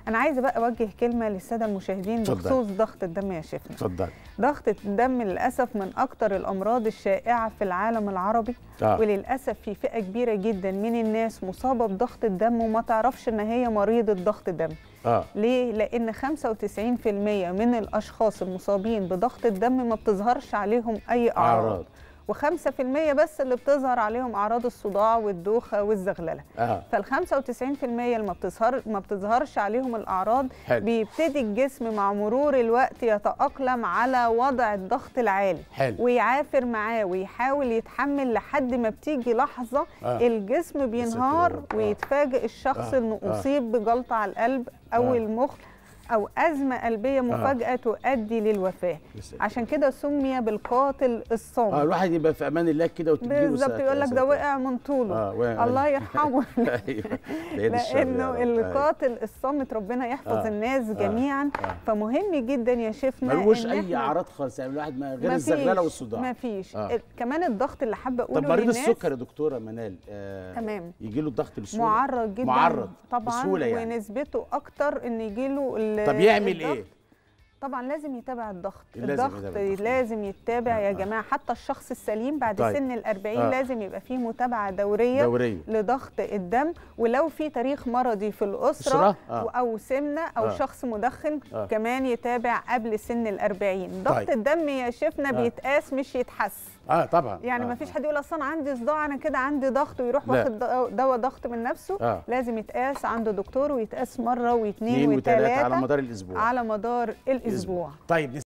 انا عايزه بقى اوجه كلمه للساده المشاهدين اتفضل. بخصوص ضغط الدم يا شيخنا اتفضل ضغط الدم للاسف من اكتر الامراض الشائعه في العالم العربي آه. وللاسف في فئه كبيره جدا من الناس مصابه بضغط الدم وما تعرفش ان هي مريضه ضغط دم اه ليه لان 95% من الاشخاص المصابين بضغط الدم ما بتظهرش عليهم اي اعراض اعراض و5% بس اللي بتظهر عليهم اعراض الصداع والدوخه والزغلله اه فال 95% اللي ما بتظهر ما بتظهرش عليهم الاعراض حلو بيبتدي الجسم مع مرور الوقت يتأقلم على وضع الضغط العالي حلو ويعافر معاه ويحاول يتحمل لحد ما بتيجي لحظة آه. الجسم بينهار رب. آه. ويتفاجئ الشخص آه. انه آه. أصيب بجلطة على القلب أو آه. المخ أو أزمة قلبية مفاجئة تؤدي للوفاة بس- عشان كده سمي بالقاتل اه الصامت الواحد يبقى في امان الله كده وتجيله بالظبط ساعة- يقول لك ده ساعة- وقع من طوله اه وقع- الله يرحمه ايوه بعيد الشر يا لانه رب. القاتل الصامت ربنا يحفظ آه. الناس آه. جميعا آه. فمهم جدا يا شيفنا ملوش إن اي إحنا اعراض خالص يعني الواحد ما غير مفيش- الزغلله والصداع مفيش آه. ال- كمان الضغط اللي حابه اقوله طب مريض للناس السكر يا دكتوره منال آه تمام. يجي له الضغط بسهوله معرض جدا معرض طبعا بسهولة يعني. ونسبته اكتر ان يجيله ال- طب يعمل الضغط. ايه طبعا لازم يتابع الضغط لازم الضغط يتابع الضغط. لازم يتابع آه، يا آه. جماعه حتى الشخص السليم بعد طيب. سن الأربعين آه. لازم يبقى فيه متابعه دوريه دوريه لضغط الدم ولو في تاريخ مرضي في الأسرة أسرة؟ آه. أو سمنة أو آه. شخص مدخن آه. كمان يتابع قبل سن الأربعين ضغط طيب. الدم يا شيفنا آه. بيتقاس مش يتحس اه طبعا يعني آه. ما فيش حد يقول اصلا عندي صداع انا كده عندي ضغط ويروح لا. واخد دواء- دواء ضغط من نفسه آه. لازم يتقاس عند دكتور ويتقاس مره واثنين اثنين وثلاثه على وثلاثه مدار الاسبوع على مدار الاسبوع طيب